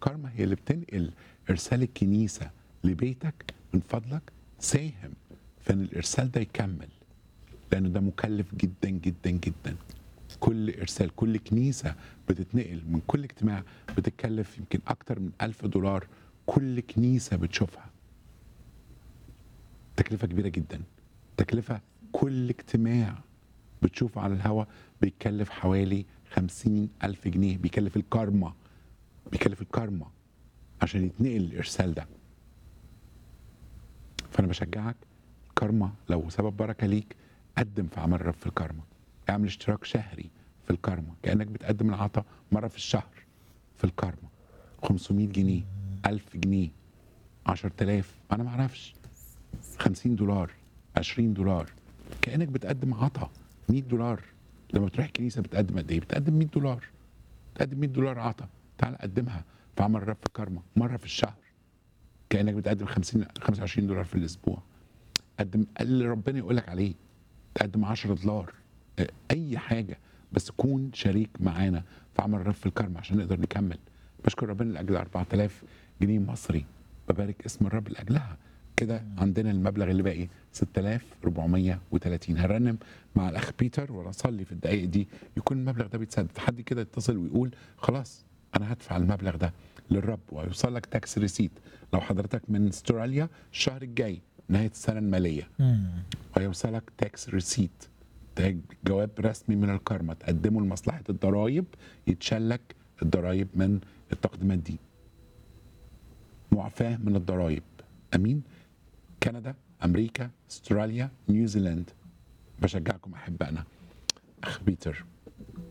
الكارما هي اللي بتنقل ارسال الكنيسه لبيتك من فضلك ساهم في ان الارسال ده يكمل لانه ده مكلف جدا جدا جدا كل ارسال كل كنيسه بتتنقل من كل اجتماع بتتكلف يمكن اكتر من ألف دولار كل كنيسه بتشوفها تكلفه كبيره جدا تكلفه كل اجتماع بتشوفه على الهواء بيكلف حوالي خمسين ألف جنيه بيكلف الكارما بيكلف الكارما عشان يتنقل الإرسال ده فأنا بشجعك كارما لو سبب بركة ليك قدم في عمل الرب في الكارما اعمل اشتراك شهري في الكارما كأنك بتقدم العطا مرة في الشهر في الكارما 500 جنيه 1000 جنيه 10000 أنا معرفش 50 دولار 20 دولار كانك بتقدم عطا 100 دولار لما بتروح الكنيسه بتقدم قد ايه؟ بتقدم 100 دولار بتقدم 100 دولار عطا تعال قدمها في عمل الرب في كارما مره في الشهر كانك بتقدم 50 25 دولار في الاسبوع قدم اللي ربنا يقول لك عليه تقدم 10 دولار اه، اي حاجه بس كون شريك معانا في عمل الرب في الكارما عشان نقدر نكمل بشكر ربنا لاجل 4000 جنيه مصري ببارك اسم الرب لاجلها كده عندنا المبلغ اللي باقي 6430 هرنم مع الاخ بيتر واصلي في الدقائق دي يكون المبلغ ده بيتسدد حد كده يتصل ويقول خلاص انا هدفع المبلغ ده للرب وهيوصل لك تاكس ريسيت لو حضرتك من استراليا الشهر الجاي نهايه السنه الماليه وهيوصلك تاكس ريسيت ده جواب رسمي من الكارما تقدمه لمصلحه الضرايب يتشلك الضرايب من التقديمات دي معفاه من الضرايب امين كندا امريكا استراليا نيوزيلاند بشجعكم احبائنا اخ بيتر